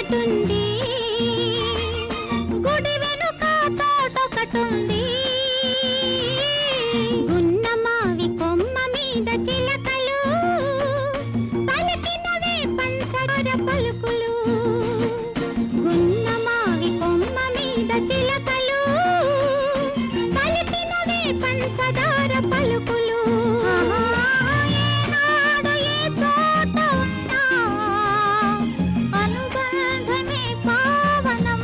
ఒకటుంది గుడి వెనుక తోటొకటుంది గున్నమావి కొమ్మ మీద చిలకలు పలికినవే పంచదార పలుకులు గున్నమావి కొమ్మ మీద చిలకలు పలికినవే పంచదార పలుకులు ఏనాడు ఏ చోట ఉన్నా అనుబంధమే పావనం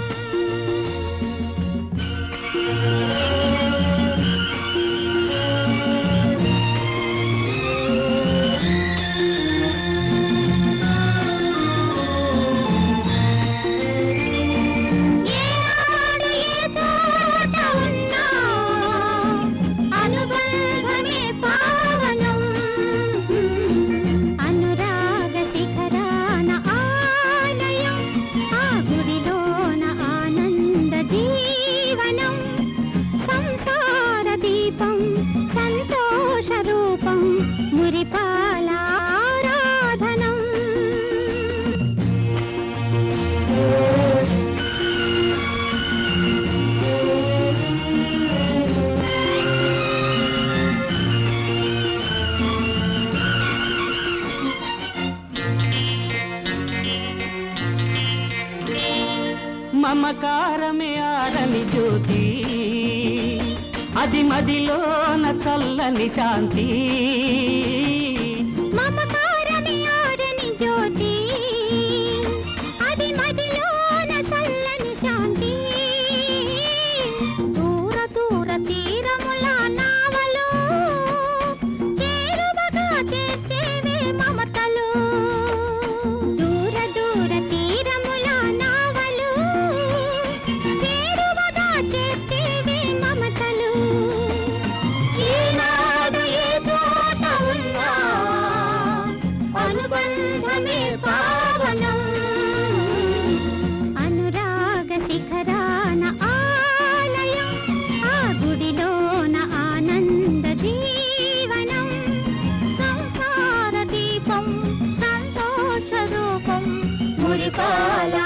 ఏనాడు ఏ చోట ఉన్నా అనుబంధమే పావనం అనురాగ శిఖరాన ఆలయం ఆ గుడిలోన ఆనంద జీవనం సంసార దీపం సంతోష రూపం మురిపాల ఆరాధనం మమకారమే ఆడని జ్యోతి అది మదిలోన చల్లని శాంతి మమకారమే ఆరని జ్యోతి అది మదిలోన చల్లని శాంతి దూర దూర తీరముల నావలు చేరువగా చేర్చేవే మమతలు దూర దూర తీరముల నావలు చేరువగా చేర్చేవే మమతలు ఈనాడు ఏ చోట ఉన్నా అనుబంధమే పావనం అనురాగ శిఖరాన ఆలయం ఆ గుడిలోన ఆనంద జీవనం సంసార దీపం సంతోష రూపం మురిపాల